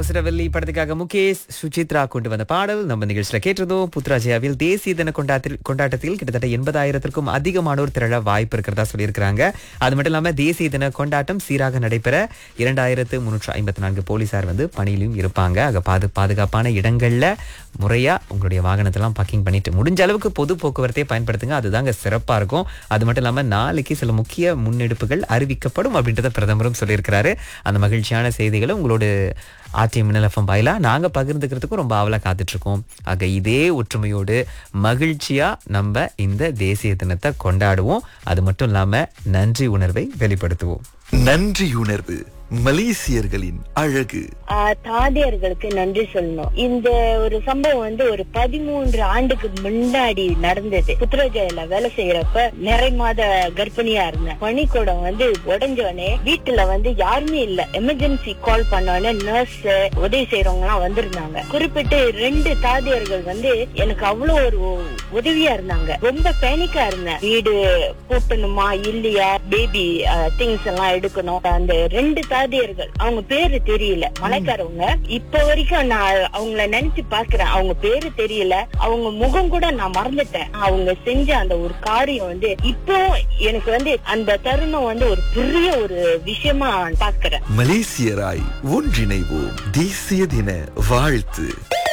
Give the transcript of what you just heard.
அவசரவல்லி படத்துக்காக முகேஷ் சுசித்ரா கொண்டு வந்த பாடல் நம்ம நிகழ்ச்சியில கேட்டதும் புத்ராஜயாவில் தேசிய தின கொண்டாட்டத்தில் கொண்டாட்டத்தில் கிட்டத்தட்ட எண்பதாயிரத்திற்கும் அதிகமானோர் திரள வாய்ப்பு இருக்கிறதா சொல்லியிருக்கிறாங்க அது மட்டும் இல்லாம தேசிய தின கொண்டாட்டம் சீராக நடைபெற இரண்டாயிரத்து முன்னூற்று ஐம்பத்தி நான்கு போலீசார் வந்து பணியிலும் இருப்பாங்க ஆக பாது பாதுகாப்பான இடங்கள்ல முறையா உங்களுடைய வாகனத்தெல்லாம் பார்க்கிங் பண்ணிட்டு முடிஞ்ச அளவுக்கு பொது போக்குவரத்தை பயன்படுத்துங்க அதுதாங்க சிறப்பா இருக்கும் அது மட்டும் இல்லாம நாளைக்கு சில முக்கிய முன்னெடுப்புகள் அறிவிக்கப்படும் அப்படின்றத பிரதமரும் சொல்லியிருக்கிறாரு அந்த மகிழ்ச்சியான செய்திகளை உங்களோட ஆர்டிஎம் மின்னலஃபம் வாயிலா நாங்க பகிர்ந்துக்கிறதுக்கும் ரொம்ப ஆவலா காத்துட்டு இருக்கோம் ஆக இதே ஒற்றுமையோடு மகிழ்ச்சியா நம்ம இந்த தேசிய தினத்தை கொண்டாடுவோம் அது மட்டும் இல்லாம நன்றி உணர்வை வெளிப்படுத்துவோம் நன்றியுணர்வு மலேசியர்களின் அழகு ஆஹ் தாதியர்களுக்கு நன்றி சொல்லணும் இந்த ஒரு சம்பவம் வந்து ஒரு பதிமூன்று ஆண்டுக்கு முன்னாடி நடந்தது புத்திரஜயில வேலை செய்யறப்ப நிறை மாத கர்ப்பிணியா இருந்தேன் பனிக்கூடம் வந்து உடஞ்சோடனே வீட்டுல வந்து யாருமே இல்ல எமர்ஜென்சி கால் பண்ணோடனே நர்ஸ் உதவி செய்யறவங்க எல்லாம் வந்திருந்தாங்க குறிப்பிட்டு ரெண்டு தாதியர்கள் வந்து எனக்கு அவ்வளவு ஒரு உதவியா இருந்தாங்க ரொம்ப பேனிக்கா இருந்தேன் வீடு பூட்டணுமா இல்லையா பேபி திங்ஸ் எல்லாம் எடுக்கணும் அந்த ரெண்டு தாதியர்கள் அவங்க பேரு தெரியல மலைக்காரவங்க இப்ப வரைக்கும் நான் அவங்கள நினைச்சு பாக்குறேன் அவங்க பேரு தெரியல அவங்க முகம் கூட நான் மறந்துட்டேன் அவங்க செஞ்ச அந்த ஒரு காரியம் வந்து இப்போ எனக்கு வந்து அந்த தருணம் வந்து ஒரு பெரிய ஒரு விஷயமா பாக்குறேன் மலேசியராய் ஒன்றிணைவோம் தேசிய தின வாழ்த்து